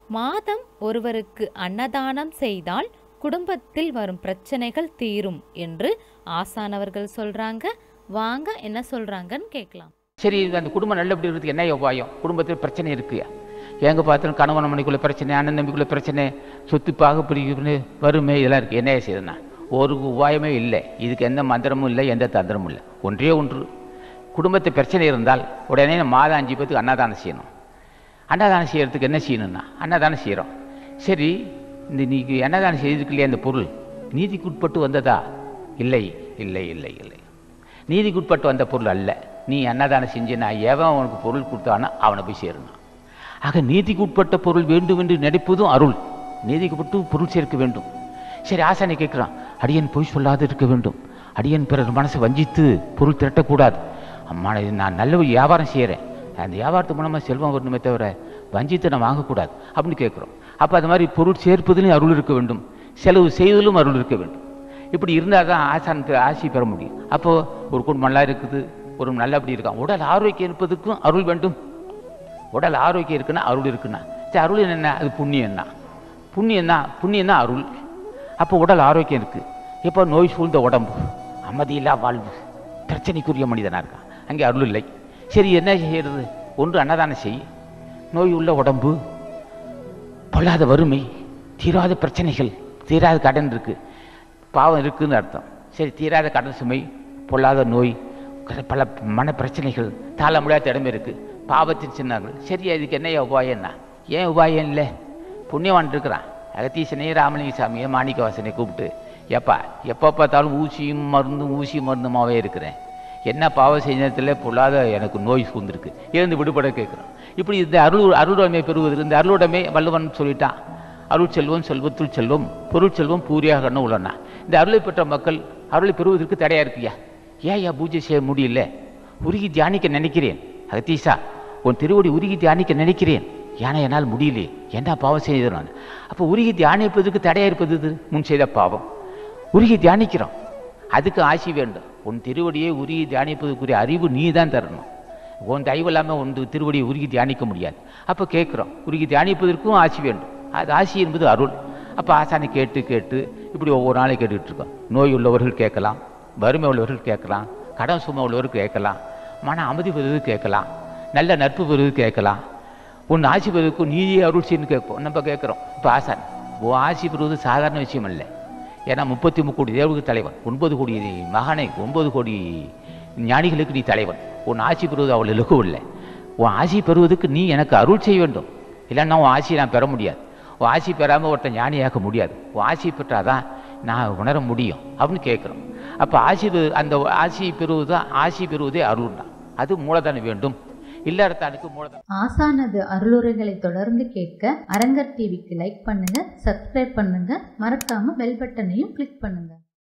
மாதம் ஒருவருக்கு அன்னதானம் செய்தால் குடும்பத்தில் வரும் பிரச்சனைகள் தீரும் என்று ஆசானவர்கள் சொல்றாங்க வாங்க என்ன சொல்றாங்கன்னு கேட்கலாம் சரி இது அந்த குடும்பம் நல்லபடி இருக்கிறதுக்கு என்ன உபாயம் குடும்பத்தில் பிரச்சனை இருக்கு எங்கே பார்த்தாலும் கணவன் மணிக்குள்ள பிரச்சனை அண்ணன் தம்பிக்குள்ள பிரச்சனை சொத்து பாகுப்பிடிக்கணும் வறுமை இதெல்லாம் இருக்குது என்ன செய்யுதுன்னா ஒரு உபாயமே இல்லை இதுக்கு எந்த மந்திரமும் இல்லை எந்த தந்திரமும் இல்லை ஒன்றே ஒன்று குடும்பத்து பிரச்சனை இருந்தால் உடனே மாதம் அஞ்சு பேத்துக்கு அன்னதானம் செய்யணும் அன்னதானம் செய்யறதுக்கு என்ன செய்யணும்னா அன்னதானம் செய்கிறோம் சரி இந்த நீ அன்னதானம் செய்திருக்கு இல்லையா இந்த பொருள் நீதிக்கு உட்பட்டு வந்ததா இல்லை இல்லை இல்லை இல்லை நீதிக்கு உட்பட்டு வந்த பொருள் அல்ல நீ அன்னதானம் செஞ்சினா எவன் அவனுக்கு பொருள் கொடுத்தானோ அவனை போய் சேரணும் ஆக நீதிக்கு உட்பட்ட பொருள் வேண்டும் என்று நினைப்பதும் அருள் நீதிக்கு உட்பட்டு பொருள் சேர்க்க வேண்டும் சரி ஆசானி கேட்குறான் அடியன் பொய் சொல்லாது இருக்க வேண்டும் அடியன் பிறர் மனசை வஞ்சித்து பொருள் திரட்டக்கூடாது அம்மா இது நான் நல்ல ஒரு வியாபாரம் செய்கிறேன் அந்த வியாபாரத்து மூலமாக செல்வம் வரணுமே தவிர வஞ்சித்து நான் வாங்கக்கூடாது அப்படின்னு கேட்குறோம் அப்போ அது மாதிரி பொருள் சேர்ப்பதிலும் அருள் இருக்க வேண்டும் செலவு செய்வதிலும் அருள் இருக்க வேண்டும் இப்படி இருந்தால் தான் ஆசானத்தை ஆசி பெற முடியும் அப்போது ஒரு குடும்பம் நல்லா இருக்குது ஒரு நல்லபடி இருக்கான் உடல் ஆரோக்கியம் இருப்பதுக்கும் அருள் வேண்டும் உடல் ஆரோக்கியம் இருக்குன்னா அருள் இருக்குன்னா சரி அருள் என்ன அது புண்ணியம் தான் புண்ணியம் தான் புண்ணியம் தான் அருள் அப்போ உடல் ஆரோக்கியம் இருக்குது இப்போ நோய் சூழ்ந்த உடம்பு அமைதியில்லா வாழ்வு பிரச்சனைக்குரிய மனிதனாக இருக்கான் அங்கே அருள் இல்லை சரி என்ன செய்யறது ஒன்று அன்னதானம் செய் நோய் உள்ள உடம்பு பொல்லாத வறுமை தீராத பிரச்சனைகள் தீராத கடன் இருக்கு பாவம் இருக்குன்னு அர்த்தம் சரி தீராத கடன் சுமை பொல்லாத நோய் க- பல மன பிரச்சனைகள் தாழ முடியாத இடமே இருக்கு பாவத்தின் சின்னங்கள் சரி அதுக்கு என்ன உபாயம்னா ஏன் உபாயம் இல்லை புண்ணியவான் இருக்கிறான் அகத்தீசனே ராமலிங்க சாமியை மாணிக்கவாசனை கூப்பிட்டு எப்பா எப்போ பார்த்தாலும் ஊசியும் மருந்தும் ஊசி மருந்துமாவே இருக்கிறேன் என்ன பாவம் செஞ்சதில் பொல்லாத எனக்கு நோய் சூழ்ந்திருக்கு எழுந்து விடுபட கேட்குறோம் இப்படி இந்த அருள் அருளுடைமை பெறுவதற்கு இந்த அருளுடைமை வள்ளுவன் சொல்லிட்டான் அருள் செல்வம் செல்வத்துள் செல்வம் பொருள் செல்வம் பூரியாக கண்ணு உள்ளனா இந்த அருளை பெற்ற மக்கள் அருளை பெறுவதற்கு தடையா இருக்குயா ஏன் ஐயா பூஜை செய்ய முடியல உருகி தியானிக்க நினைக்கிறேன் அகத்தீசா உன் திருவடி உருகி தியானிக்க நினைக்கிறேன் ஏன்னா என்னால் முடியலையே என்ன பாவம் செய்தது நான் அப்போ உருகி தியானிப்பதற்கு தடையா இருப்பது இது முன் செய்த பாவம் உருகி தியானிக்கிறோம் அதுக்கு ஆசி வேண்டும் உன் திருவடியை உருகி தியானிப்பதற்குரிய அறிவு நீ தான் தரணும் உன் தயவு இல்லாமல் உன் திருவடியை உருகி தியானிக்க முடியாது அப்போ கேட்குறோம் உருகி தியானிப்பதற்கும் ஆசி வேண்டும் அது ஆசி என்பது அருள் அப்போ ஆசானை கேட்டு கேட்டு இப்படி ஒவ்வொரு நாளைக்கு கேட்டுக்கிட்டு இருக்கோம் நோய் உள்ளவர்கள் கேட்கலாம் வறுமை உள்ளவர்கள் கேட்கலாம் கடன் சுமை உள்ளவர்கள் கேட்கலாம் மன அமைதி பெறுவது கேட்கலாம் நல்ல நட்பு பெறுவது கேட்கலாம் உன் ஆசி பெறுவதற்கு நீயே அருள் செய்யணும் கேட்போம் நம்ம கேட்குறோம் இப்போ ஆசான் உன் ஆசி பெறுவது சாதாரண விஷயம் அல்ல ஏன்னா முப்பத்தி மூணு கோடி தேவர்களுக்கு தலைவன் ஒன்பது கோடி மகனை ஒன்பது கோடி ஞானிகளுக்கு நீ தலைவன் உன் ஆசி பெறுவது அவள் இலகு இல்லை உன் ஆசி பெறுவதற்கு நீ எனக்கு அருள் செய்ய வேண்டும் இல்லைன்னா உன் ஆசியை நான் பெற முடியாது உன் ஆசி பெறாமல் ஒருத்தன் ஞானியாக்க முடியாது உன் ஆசி பெற்றாதான் நான் உணர முடியும் அப்படின்னு கேட்குறோம் அப்போ ஆசி பெறு- அந்த ஆசி பெறுவது தான் ஆசி பெறுவதே அருள் தான் அது மூலதனம் வேண்டும் இல்லாதத்தானுக்கு மூலதனம் ஆசானது அருளுரைகளை தொடர்ந்து கேட்க அரங்கர் டிவிக்கு லைக் பண்ணுங்க சப்ஸ்கிரைப் பண்ணுங்க மறக்காம பெல் பட்டனையும் கிளிக் பண்ணுங்க